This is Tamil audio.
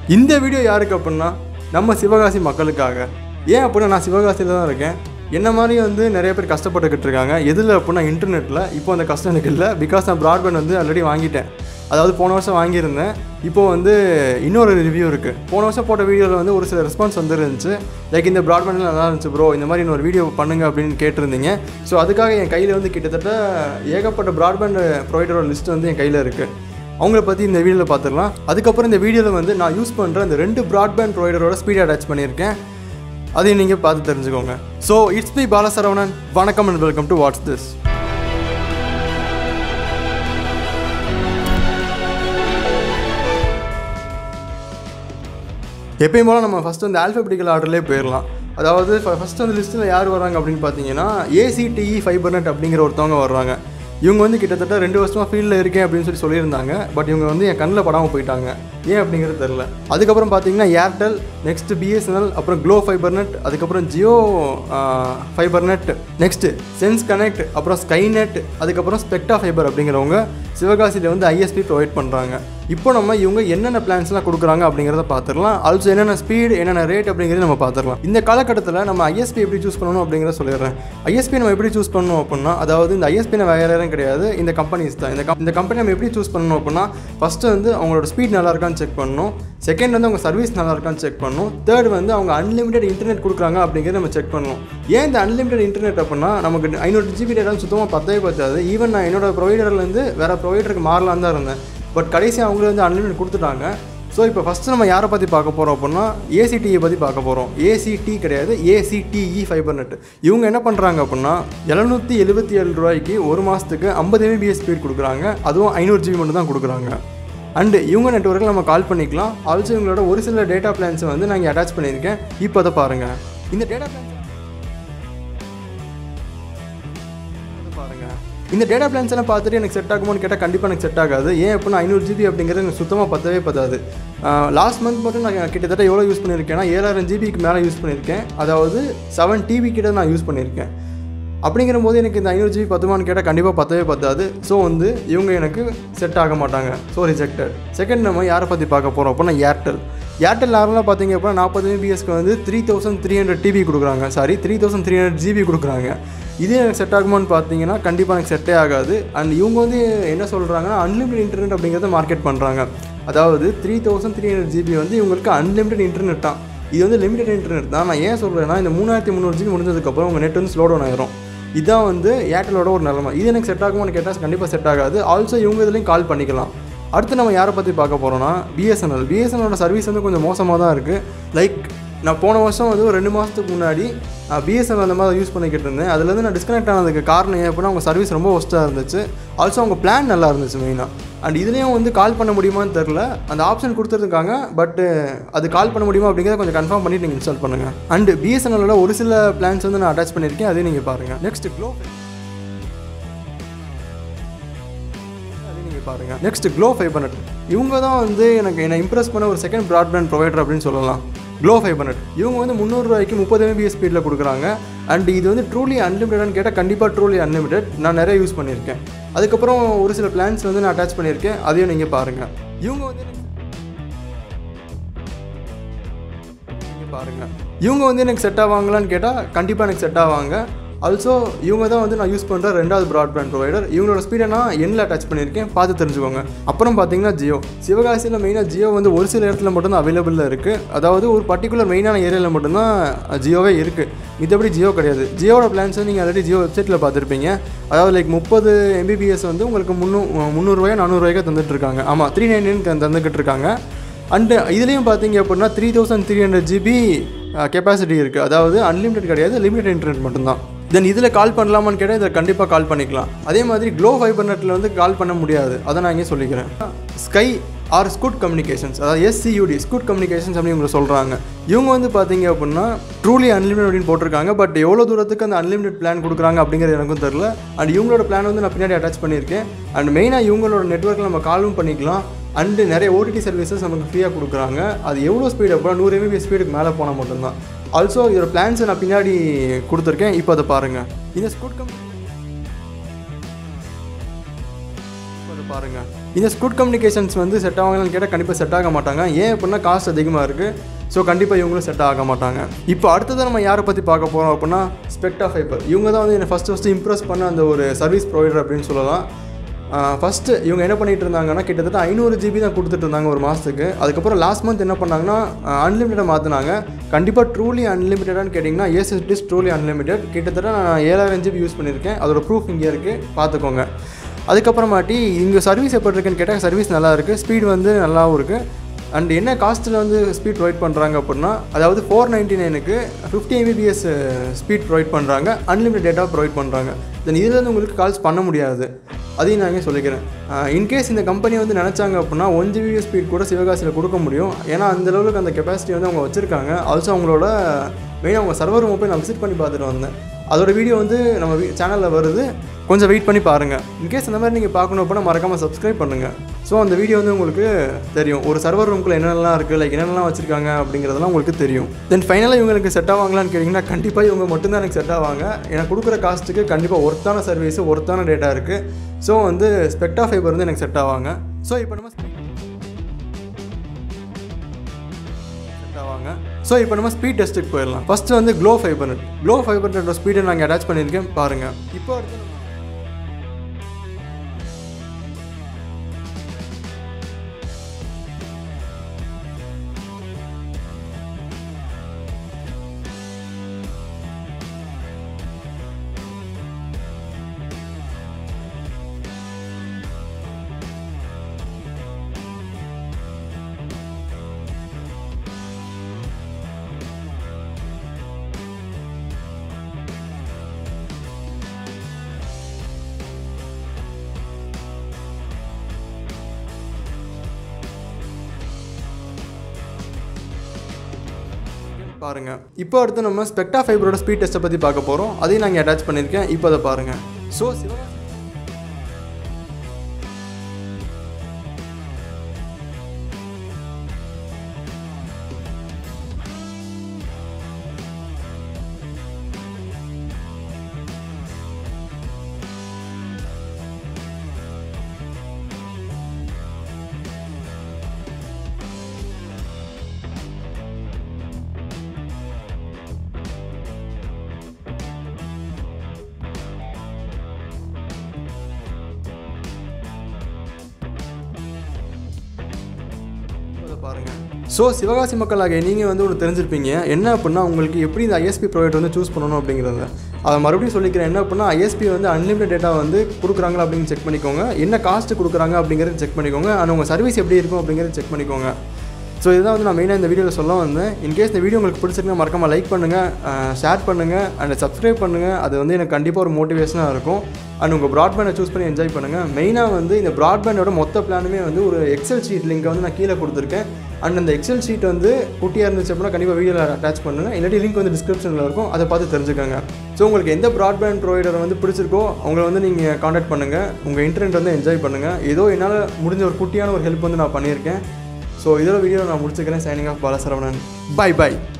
இந்த வீடியோ யாருக்கு அப்படின்னா நம்ம சிவகாசி மக்களுக்காக ஏன் அப்படின்னா நான் சிவகாசியில் தான் இருக்கேன் என்ன மாதிரி வந்து நிறைய பேர் கஷ்டப்பட்டுக்கிட்டு இருக்காங்க எதில் அப்படின்னா இன்டர்நெட்டில் இப்போ அந்த கஷ்டம் எனக்கு இல்லை பிகாஸ் நான் ப்ராட்பேண்ட் வந்து ஆல்ரெடி வாங்கிட்டேன் அதாவது போன வருஷம் வாங்கியிருந்தேன் இப்போ வந்து இன்னொரு ரிவ்யூ இருக்குது போன வருஷம் போட்ட வீடியோவில் வந்து ஒரு சில ரெஸ்பான்ஸ் வந்துருந்துச்சு லைக் இந்த ப்ராட்பேண்டில் நல்லா இருந்துச்சு ப்ரோ இந்த மாதிரி இன்னொரு வீடியோ பண்ணுங்க அப்படின்னு கேட்டிருந்தீங்க ஸோ அதுக்காக என் கையில் வந்து கிட்டத்தட்ட ஏகப்பட்ட ப்ராட்பேண்ட் ப்ரொவைடரோட லிஸ்ட் வந்து என் கையில் இருக்குது அவங்கள பற்றி இந்த வீடியோவில் பார்த்துடலாம் அதுக்கப்புறம் இந்த வீடியோவில் வந்து நான் யூஸ் பண்ணுற இந்த ரெண்டு ப்ராட்பேண்ட் ப்ரொவைடரோட ஸ்பீட் அட்டாச் பண்ணியிருக்கேன் அதையும் நீங்கள் பார்த்து தெரிஞ்சுக்கோங்க ஸோ இட்ஸ் பி பாலசரவணன் வணக்கம் and welcome to what's this எப்பயும் போல் நம்ம ஃபஸ்ட்டு வந்து ஆல்ஃபபெட்டிக்கல் ஆர்டர்லேயே போயிடலாம் அதாவது ஃபஸ்ட்டு வந்து லிஸ்ட்டில் யார் வராங்க அப்படின்னு பார்த்தீங்கன்னா ஏசிடிஇ ஃபைபர்நெட் அப்படிங்கிற ஒருத்தவங்க வர்றாங்க இவங்க வந்து கிட்டத்தட்ட ரெண்டு வருஷமாக ஃபீல்டில் இருக்கேன் அப்படின்னு சொல்லி சொல்லியிருந்தாங்க பட் இவங்க வந்து என் கண்ணில் படாமல் போயிட்டாங்க ஏன் அப்படிங்கிறது தெரில அதுக்கப்புறம் பார்த்தீங்கன்னா ஏர்டெல் நெக்ஸ்ட் பிஎஸ்என்எல் அப்புறம் க்ளோ ஃபைபர்நெட் அதுக்கப்புறம் Jio fibernet next Sense Connect அப்புறம் ஸ்கைநெட் அதுக்கப்புறம் ஸ்பெக்டா ஃபைபர் அப்படிங்கிறவங்க சிவகாசியில் வந்து ஐஎஸ்பி ப்ரொவைட் பண்ணுறாங்க இப்போ நம்ம இவங்க என்னென்ன பிளான்ஸ்லாம் கொடுக்குறாங்க அப்படிங்கிறத பார்த்துடலாம் ஆல்சோ என்னென்ன ஸ்பீடு என்னென்ன ரேட் அப்படிங்கிறத நம்ம பார்த்துடலாம் இந்த காலகட்டத்தில் நம்ம ஐஎஸ்பி எப்படி சூஸ் பண்ணணும் அப்படிங்கிறத சொல்லிடுறேன் ஐஎஸ்பி நம்ம எப்படி சூஸ் பண்ணணும் அப்படின்னா அதாவது இந்த ஐஎஸ்பி வேறு யாரும் கிடையாது இந்த கம்பெனிஸ் தான் இந்த கம் இந்த கம்பெனி நம்ம எப்படி சூஸ் பண்ணணும் அப்படின்னா ஃபஸ்ட்டு வந்து அவங்களோட ஸ்பீட் நல்லா இருக்கான்னு செக் பண்ணணும் செகண்ட் வந்து அவங்க சர்வீஸ் நல்லா இருக்கான்னு செக் பண்ணணும் தேர்ட் வந்து அவங்க அன்லிமிட்டட் இன்டர்நெட் கொடுக்குறாங்க அப்படிங்கிறத நம்ம செக் பண்ணணும் ஏன் இந்த அன்லிமிட்டட் இன்டர்நெட் அப்படின்னா நமக்கு ஐநூறு ஜிபி டேட்டா சுத்தமாக பத்தவே பத்தாது ஈவன் நான் என்னோட ப்ரொவைடர்லேருந்து வேறு ப்ரொவைடருக்கு மாறலாம் தான் இருந்தேன் பட் கடைசி அவங்களே வந்து அன்லிமிட் கொடுத்துட்டாங்க ஸோ இப்போ ஃபஸ்ட்டு நம்ம யாரை பற்றி பார்க்க போகிறோம் அப்படின்னா ஏசிடியை பற்றி பார்க்க போகிறோம் ஏசிடி கிடையாது ஏசிடிஇ ஃபைபர் நெட் இவங்க என்ன பண்ணுறாங்க அப்படின்னா எழுநூற்றி எழுபத்தி ஏழு ரூபாய்க்கு ஒரு மாதத்துக்கு ஐம்பது எம்பிபிஎஸ் ஸ்பீட் கொடுக்குறாங்க அதுவும் ஐநூறு ஜிபி மட்டும் தான் கொடுக்குறாங்க அண்டு இவங்க நெட்ஒர்க்கில் நம்ம கால் பண்ணிக்கலாம் ஆல்சோ இவங்களோட ஒரு சில டேட்டா பிளான்ஸை வந்து நான் இங்கே அட்டாச் பண்ணியிருக்கேன் இப்போ அதை பாருங்கள் இந்த டேட்டா பிளான்ஸ் பாருங்கள் இந்த டேட்டா பிளான்ஸ் எல்லாம் பார்த்துட்டு எனக்கு செட் ஆகுமோன்னு கேட்டால் கண்டிப்பாக எனக்கு செட் ஆகாது ஏன் அப்படின்னா ஐநூறு ஜிபி அப்படிங்கிறது எனக்கு சுத்தமாக பத்தவே பத்தாது லாஸ்ட் மந்த் மட்டும் நான் கிட்டத்தட்ட எவ்வளோ யூஸ் பண்ணியிருக்கேன்னா ஏழாயிரம் ஜிபிக்கு மேலே யூஸ் பண்ணியிருக்கேன் அதாவது செவன் டிவி கிட்ட நான் யூஸ் பண்ணியிருக்கேன் அப்படிங்கிற போது எனக்கு இந்த ஐநூறு ஜிபி பத்துமான்னு கேட்டால் கண்டிப்பாக பத்தவே பத்தாது ஸோ வந்து இவங்க எனக்கு செட் ஆக மாட்டாங்க ஸோ ரிஜெக்டட் செகண்ட் நம்ம யாரை பற்றி பார்க்க போகிறோம் அப்படின்னா ஏர்டெல் ஏர்டெல் நார்மலாக பார்த்தீங்க அப்படின்னா நாற்பது எம்பிஎஸ்க்கு வந்து three thousand three hundred TV கொடுக்குறாங்க sorry three thousand three hundred GB கொடுக்குறாங்க இதே எனக்கு செட் ஆகுமான்னு பார்த்தீங்கன்னா கண்டிப்பாக எனக்கு செட்டே ஆகாது அண்ட் இவங்க வந்து என்ன சொல்கிறாங்கன்னா அன்லிமிட்டட் இன்டர்நெட் அப்படிங்கிறத மார்க்கெட் பண்ணுறாங்க அதாவது three thousand three hundred GB வந்து இவங்களுக்கு அன்லிமிட்டட் இன்டர்நெட் தான் இது வந்து லிமிடெட் இன்டர்நெட் தான் நான் ஏன் சொல்கிறேன்னா இந்த மூணாயிரத்தி முந்நூறு ஜிபி முடிஞ்சதுக்கப்புறம் உங்கள் நெட் வந்து ஸ்லோ டவுன் ஆயிரும் இதான் வந்து ஏர்டெலோட ஒரு நிலமை இது எனக்கு செட் ஆகுமான்னு கேட்டால் கண்டிப்பாக செட் ஆகாது ஆல்சோ இவங்க இதுலேயும் கால் பண்ணிக்கலாம் அடுத்து நம்ம யாரை பற்றி பார்க்க போகிறோம்னா பிஎஸ்என்எல் பிஎஸ்என்எலோட சர்வீஸ் வந்து கொஞ்சம் மோசமாக தான் இருக்குது லைக் நான் போன வருஷம் வந்து ஒரு ரெண்டு மாதத்துக்கு முன்னாடி பிஎஸ்என்எல் அந்த மாதிரி யூஸ் பண்ணிக்கிட்டு இருந்தேன் அதுலேருந்து நான் டிஸ்கனெக்ட் ஆனதுக்கு காரணம் ஏன் அப்படின்னா அவங்க சர்வீஸ் ரொம்ப ஒஸ்ட்டாக இருந்துச்சு ஆல்சோ அவங்க பிளான் நல்லா இருந்துச்சு மெயினாக அண்ட் இதுலேயும் வந்து கால் பண்ண முடியுமான்னு தெரில அந்த ஆப்ஷன் கொடுத்துருக்காங்க பட் அது கால் பண்ண முடியுமா அப்படிங்கிறத கொஞ்சம் கன்ஃபார்ம் பண்ணிட்டு நீங்கள் இன்ஸ்டால் பண்ணுங்கள் அண்ட் பிஎஸ்என்எலோட ஒரு சில பிளான்ஸ் வந்து நான் அட்டாச் பண்ணியிருக்கேன் அதையும் நீங்கள் பாருங்கள் நெக்ஸ்ட் க்ளோ நீங்கள் பாருங்கள் நெக்ஸ்ட் க்ளோ ஃபைபர் நெட் இவங்க தான் வந்து எனக்கு என்னை இம்ப்ரெஸ் பண்ண ஒரு செகண்ட் ப்ராட்பேண்ட் ப்ரொவைடர் அப்படின்னு சொல்லலாம் க்ளோ ஃபைபர் நெட் இவங்க வந்து முந்நூறுரூவாய்க்கு முப்பது எம்பிஎஸ் ஸ்பீடில் கொடுக்குறாங்க அண்ட் இது வந்து ட்ரூலி அன்லிமிட்டட்னு கேட்டால் கண்டிப்பாக ட்ரூலி அன்லிமிட்டட் நான் நிறைய யூஸ் பண்ணியிருக்கேன் அதுக்கப்புறம் ஒரு சில பிளான்ஸ் வந்து நான் அட்டாச் பண்ணியிருக்கேன் அதையும் நீங்கள் பாருங்கள் இவங்க வந்து நீங்கள் பாருங்கள் இவங்க வந்து எனக்கு செட் ஆவாங்களான்னு கேட்டால் கண்டிப்பாக எனக்கு செட் ஆவாங்க ஆல்சோ இவங்க தான் வந்து நான் யூஸ் பண்ணுற ரெண்டாவது ப்ராட்பேண்ட் ப்ரொவைடர் இவங்களோட ஸ்பீடை நான் எண்ணில் அட்டாச் பண்ணியிருக்கேன் பார்த்து தெரிஞ்சுக்கோங்க அப்புறம் பார்த்தீங்கன்னா ஜியோ சிவகாசியில் மெயினாக ஜியோ வந்து ஒரு சில இடத்துல மட்டும்தான் அவைலபிளில் இருக்குது அதாவது ஒரு பர்டிகுலர் மெயினான ஏரியாவில் மட்டும்தான் ஜியோவே இருக்குது மித்தபடி ஜியோ கிடையாது ஜியோட பிளான்ஸ் நீங்கள் ஆல்ரெடி ஜியோ வெப்சைட்டில் பார்த்துருப்பீங்க அதாவது லைக் முப்பது எம்பிபிஎஸ் வந்து உங்களுக்கு முந்நூ முந்நூறுரூவாயோ நானூறுரூவாய்க்கு தந்துட்டுருக்காங்க ஆமாம் த்ரீ நைன் நைன் தந்துக்கிட்டு இருக்காங்க அண்டு இதுலேயும் பார்த்தீங்க அப்படின்னா three thousand three hundred GB capacity இருக்குது அதாவது அன்லிமிட்டட் கிடையாது லிமிட்டட் இன்டர்நெட் மட்டும்தான் தென் இதில் கால் பண்ணலாமான்னு கேட்டால் இதில் கண்டிப்பாக கால் பண்ணிக்கலாம் அதே மாதிரி க்ளோ ஃபைபர் நெட்டில் வந்து கால் பண்ண முடியாது அதை நான் இங்கே சொல்லிக்கிறேன் ஸ்கை ஆர் ஸ்கூட் கம்யூனிகேஷன்ஸ் அதாவது எஸ்சியூடி ஸ்கூட் கம்யூனிகேஷன்ஸ் அப்படின்னு இவங்க சொல்கிறாங்க இவங்க வந்து பார்த்தீங்க அப்படின்னா ட்ரூலி அன்லிமிட்டட் அப்படின்னு போட்டிருக்காங்க பட் எவ்வளோ தூரத்துக்கு அந்த அன்லிமிட்டட் பிளான் கொடுக்குறாங்க அப்படிங்கிறது எனக்கும் தெரில அண்ட் இவங்களோட பிளான் வந்து நான் பின்னாடி அட்டாச் பண்ணியிருக்கேன் அண்ட் மெயினாக இவங்களோட நெட்ஒர்க்கில் நம்ம காலும் பண்ணிக்கலாம் அண்டு நிறைய ஓடிடி சர்வீசஸ் நமக்கு ஃப்ரீயாக கொடுக்குறாங்க அது எவ்வளோ ஸ்பீடு அப்படின்னா நூறு எம்பிபி ஸ்பீடுக்கு மேலே போனால் மட்டும்தான் ஆல்சோ இதோட பிளான்ஸை நான் பின்னாடி கொடுத்துருக்கேன் இப்போ அதை பாருங்கள் இந்த ஸ்கூட் கம் பாருங்கள் இந்த ஸ்கூட் கம்யூனிகேஷன்ஸ் வந்து செட் ஆகலாம்னு கேட்டால் கண்டிப்பாக செட் ஆக மாட்டாங்க ஏன் அப்படின்னா காஸ்ட் அதிகமாக இருக்குது ஸோ கண்டிப்பாக இவங்களும் செட் ஆக மாட்டாங்க இப்போ அடுத்தது நம்ம யாரை பற்றி பார்க்க போகிறோம் அப்படின்னா ஸ்பெக்டா ஃபைபர் இவங்க தான் வந்து என்னை ஃபஸ்ட்டு ஃபஸ்ட்டு இம்ப்ரெஸ் பண்ண அந்த ஒரு சர்வீஸ் ப்ரொவைடர் அப்படின்னு சொல்லலாம் ஃபஸ்ட்டு இவங்க என்ன பண்ணிட்டு இருந்தாங்கன்னா கிட்டத்தட்ட ஐநூறு ஜிபி தான் கொடுத்துட்டு இருந்தாங்க ஒரு மாதத்துக்கு அதுக்கப்புறம் லாஸ்ட் மந்த் என்ன பண்ணாங்கன்னா அன்லிமிட்டட் மாற்றினாங்க கண்டிப்பாக ட்ரூலி அன்லிமிட்டடான்னு கேட்டிங்கன்னா yes it is truly unlimited கிட்டத்தட்ட நான் ஏழாயிரம் ஜிபி யூஸ் பண்ணியிருக்கேன் அதோட ப்ரூஃப் இங்கே இருக்குது பார்த்துக்கோங்க அதுக்கப்புறமாட்டி இங்கே சர்வீஸ் எப்படி இருக்குன்னு கேட்டால் சர்வீஸ் நல்லா இருக்குது ஸ்பீட் வந்து நல்லாவும் இருக்குது அண்ட் என்ன காஸ்ட்டில் வந்து ஸ்பீட் ப்ரொவைட் பண்ணுறாங்க அப்படின்னா அதாவது ஃபோர் நைன்ட்டி நைனுக்கு ஃபிஃப்டி எம்பிபிஎஸ் ஸ்பீட் ப்ரொவைட் பண்ணுறாங்க அன்லிமிட்டட் டேட்டா ப்ரொவைட் பண்ணுறாங்க தென் இதுலேருந்து உங்களுக்கு கால்ஸ் பண்ண முடியாது அதையும் நான் இங்கே சொல்லிக்கிறேன் இன்கேஸ் இந்த கம்பெனி வந்து நினச்சாங்க அப்படின்னா ஒன் ஜிபி ஸ்பீட் கூட சிவகாசியில் கொடுக்க முடியும் ஏன்னா அந்த லெவலுக்கு அந்த கெப்பாசிட்டி வந்து அவங்க வச்சுருக்காங்க ஆல்சோ அவங்களோட மெயினாக அவங்க சர்வர் ரூம் போய் நான் விசிட் பண்ணி பார்த்துட்டு வந்தேன் அதோட வீடியோ வந்து நம்ம சேனலில் வருது கொஞ்சம் வெயிட் பண்ணி பாருங்கள் இன்கேஸ் இந்த மாதிரி நீங்கள் பார்க்கணும் அப்படின்னா மறக்காமல் சப்ஸ்கிரைப் பண்ணுங்கள் ஸோ அந்த வீடியோ வந்து உங்களுக்கு தெரியும் ஒரு சர்வர் ரூம்குள்ளே என்னென்னலாம் இருக்குது லைக் என்னென்னலாம் வச்சுருக்காங்க அப்படிங்கிறதெல்லாம் உங்களுக்கு தெரியும் தென் ஃபைனலாக இவங்களுக்கு செட் ஆவாங்களான்னு கேட்டிங்கன்னா கண்டிப்பாக இவங்க மட்டும்தான் எனக்கு செட் ஆவாங்க எனக்கு கொடுக்குற காஸ்ட்டுக்கு கண்டிப்பாக ஒர்த்தான சர்வீஸு ஒர்த்தான டேட்டா இருக்குது ஸோ வந்து ஸ்பெக்டா ஃபைபர் வந்து எனக்கு செட் ஆவாங்க ஸோ இப்போ நம்ம செட் ஆவாங்க ஸோ இப்போ நம்ம ஸ்பீட் டெஸ்ட்டுக்கு போயிடலாம் ஃபஸ்ட்டு வந்து Glo fiber net Glo fiber நெட்டோட ஸ்பீடை நாங்கள் அட்டாச் பண்ணியிருக்கேன் பாருங்கள் இப்போ அடுத்து நம்ம பாருங்க இப்போ அடுத்து நம்ம ஸ்பெக்டா ஃபைபரோட ஸ்பீட் டெஸ்ட்டை பற்றி பார்க்க போகிறோம் அதையும் நாங்கள் அட்டாச் பண்ணியிருக்கேன் இப்போ அதை பாருங்கள் ஸோ சிவகாசி அதை பாருங்க ஸோ சிவகாசி மக்களாக நீங்கள் வந்து ஒரு தெரிஞ்சிருப்பீங்க என்ன அப்படின்னா உங்களுக்கு எப்படி இந்த ஐஎஸ்பி ப்ரொவைடர் வந்து சூஸ் பண்ணணும் அப்படிங்கிறத அதை மறுபடியும் சொல்லிக்கிறேன் என்ன அப்படின்னா ஐஎஸ்பி வந்து அன்லிமிட்டட் டேட்டா வந்து கொடுக்குறாங்களா அப்படின்னு செக் பண்ணிக்கோங்க என்ன காஸ்ட் கொடுக்குறாங்க அப்படிங்கிறத செக் பண்ணிக்கோங்க அண்ட் உங்கள் சர்வீஸ் எப்படி இருக்கும் அப்படிங்கிறத செக் பண்ணிக்கோங்க ஸோ இதுதான் வந்து நான் மெயினாக இந்த வீடியோவில் சொல்ல வந்தேன் இன்கேஸ் இந்த வீடியோ உங்களுக்கு பிடிச்சிருந்தா மறக்காமல் லைக் பண்ணுங்கள் ஷேர் பண்ணுங்கள் அண்ட் சப்ஸ்கிரைப் பண்ணுங்கள் அது வந்து எனக்கு கண்டிப்பாக ஒரு மோட்டிவேஷனாக இருக்கும் அண்ட் உங்கள் ப்ராட்பேண்டை சூஸ் பண்ணி என்ஜாய் பண்ணுங்கள் மெயினாக வந்து இந்த ப்ராட்பேண்டோட மொத்த பிளானுமே வந்து ஒரு எக்ஸல் ஷீட் லிங்கை வந்து நான் கீழே கொடுத்துருக்கேன் அண்ட் அந்த எக்ஸல் ஷீட் வந்து குட்டியாக இருந்துச்சு அப்படின்னா கண்டிப்பாக வீடியோவில் அட்டாச் பண்ணுங்கள் இல்லாட்டி லிங்க் வந்து டிஸ்கிரிப்ஷனில் இருக்கும் அதை பார்த்து தெரிஞ்சுக்கோங்க ஸோ உங்களுக்கு எந்த ப்ராட்பேண்ட் ப்ரொவைடர் வந்து பிடிச்சிருக்கோ அவங்கள வந்து நீங்கள் காண்டாக்ட் பண்ணுங்கள் உங்கள் இன்டர்நெட் வந்து என்ஜாய் பண்ணுங்கள் ஏதோ என்னால் முடிஞ்ச ஒரு குட்டியான ஒரு ஹெல்ப் வந்து நான் பண்ணியிருக்கேன் ஸோ இதோட வீடியோ நான் முடிச்சுக்கிறேன் signing off Balasaravanan bye by